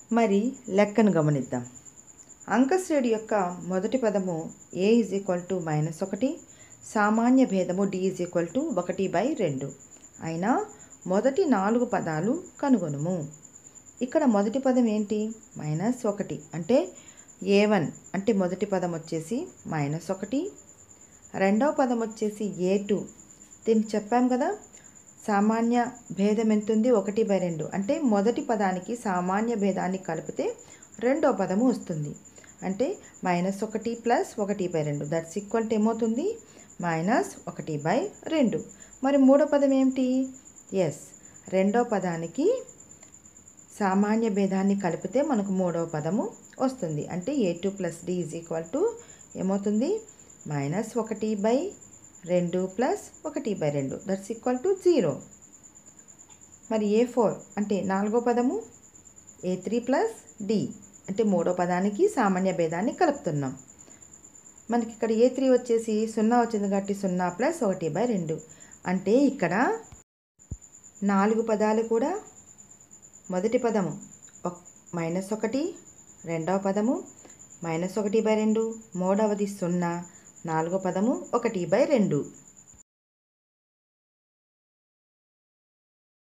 మరి లెక్కను గమనిద్దాం అంకశ్రేణి యొక్క మొదటి పదము A is equal to minus ఒకటి సామాన్య భేదము డి ఈజ్ ఈక్వల్ టు ఒకటి బై రెండు అయినా మొదటి నాలుగు పదాలు కనుగొనుము ఇక్కడ మొదటి పదం ఏంటి మైనస్ ఒకటి అంటే ఏ వన్ అంటే మొదటి పదం వచ్చేసి మైనస్ ఒకటి రెండవ పదం వచ్చేసి ఏ టూ దీన్ని చెప్పాం కదా సామాన్య భేదం ఎంత ఉంది ఒకటి బై రెండు అంటే మొదటి పదానికి సామాన్య భేదాన్ని కలిపితే రెండో పదము వస్తుంది అంటే మైనస్ ఒకటి ప్లస్ ఒకటి బై రెండు దట్స్ ఈక్వల్ టు ఏమవుతుంది మైనస్ ఒకటి బై రెండు మరి మూడో పదం ఏమిటి ఎస్ రెండో పదానికి సామాన్య భేదాన్ని కలిపితే మనకు మూడవ పదము వస్తుంది అంటే A two plus D is equal to ఏమవుతుంది మైనస్ ఒకటి బై రెండు ప్లస్ ఒకటి బై రెండు దట్స్ ఈక్వల్ టు జీరో మరి ఏ ఫోర్ అంటే నాలుగో పదము ఏ త్రీ ప్లస్ డి అంటే మూడో పదానికి సామాన్య భేదాన్ని కలుపుతున్నాం మనకి ఇక్కడ ఏ త్రీ వచ్చేసి సున్నా వచ్చింది కాబట్టి సున్నా ప్లస్ ఒకటి బై రెండు అంటే ఇక్కడ నాలుగు పదాలు కూడా మొదటి పదము ఒక్- మైనస్ ఒకటి రెండవ పదము మైనస్ ఒకటి బై రెండు మూడవది సున్నా నాలుగో పదము ఒకటి బై రెండు